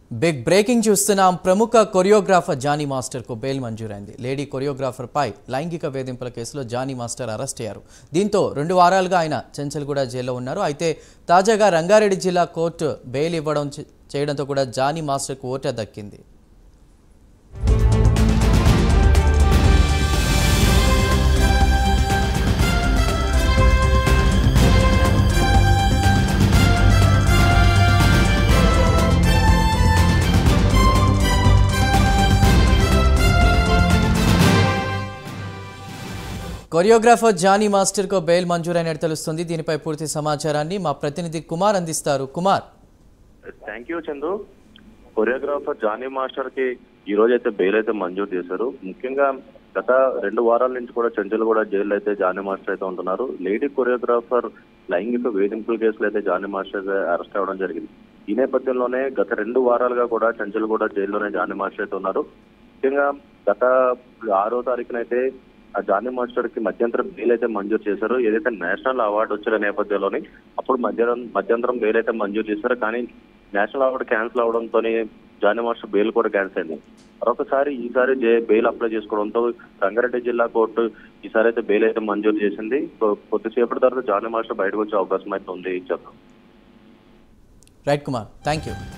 big breaking చూస్తున్నాం ప్రముఖ choreographer Jani మాస్టర్కు బెయిల్ మంజూరైంది లేడీ కొరియోగ్రాఫర్పై లైంగిక వేధింపుల కేసులో జానీ మాస్టర్ అరెస్ట్ అయ్యారు దీంతో రెండు వారాలుగా ఆయన చెంచల్గూడ జైల్లో ఉన్నారు అయితే తాజాగా రంగారెడ్డి జిల్లా కోర్టు బెయిల్ ఇవ్వడం చే- చేయడంతో కూడా జానీ మాస్టర్కు ఓట దక్కింది కొరియోగ్రాఫర్ జానీ మాస్టర్కు బెయిల్ మంజూరైనట్టు తెలుస్తుంది దీనిపై పూర్తి సమాచారాన్ని మా ప్రతినిధి కుమార్ అందిస్తారు Kumar thank you Chandu choreographer Jani master కి ఈ రోజు అయితే బెయిల్ అయితే మంజూరు చేశారు ముఖ్యంగా గత రెండు వారాల నుంచి కూడా చెంచల్ కూడా జైల్లో అయితే జానీ మాస్టర్ అయితే ఉంటున్నారు లేడీ కొరియోగ్రాఫర్ లైంగిక వేధింపుల కేసులో అయితే జానీ మాస్టర్ అయితే అరెస్ట్ అవ్వడం జరిగింది ఈ నేపథ్యంలోనే గత రెండు వారాలుగా కూడా చెంచల్ కూడా జైల్లోనే జానీ మాస్టర్ అయితే ఉన్నారు ముఖ్యంగా గత ఆరో తారీఖునైతే ఆ జానీ మాస్టర్ కి మధ్యంతరం బెయిల్ అయితే మంజూరు చేశారు ఏదైతే నేషనల్ అవార్డు వచ్చిన నేపథ్యంలోని అప్పుడు మధ్యాహ్నం మధ్యంతరం బెయిల్ అయితే మంజూరు చేశారు కానీ నేషనల్ అవార్డు క్యాన్సిల్ అవడంతో జానీ మాస్టర్ బెయిల్ కూడా క్యాన్సిల్ అయింది మరొకసారి ఈసారి జే- బెయిల్ అప్లై చేసుకోవడంతో రంగారెడ్డి జిల్లా కోర్టు ఈసారి అయితే బెయిల్ అయితే మంజూరు చేసింది కొ- కొద్దిసేపటి తర్వాత జానీ మాస్టర్ బయటకు వచ్చే అవకాశం అయితే ఉంది చెప్పండి రైట్ కుమార్ థ్యాంక్ యూ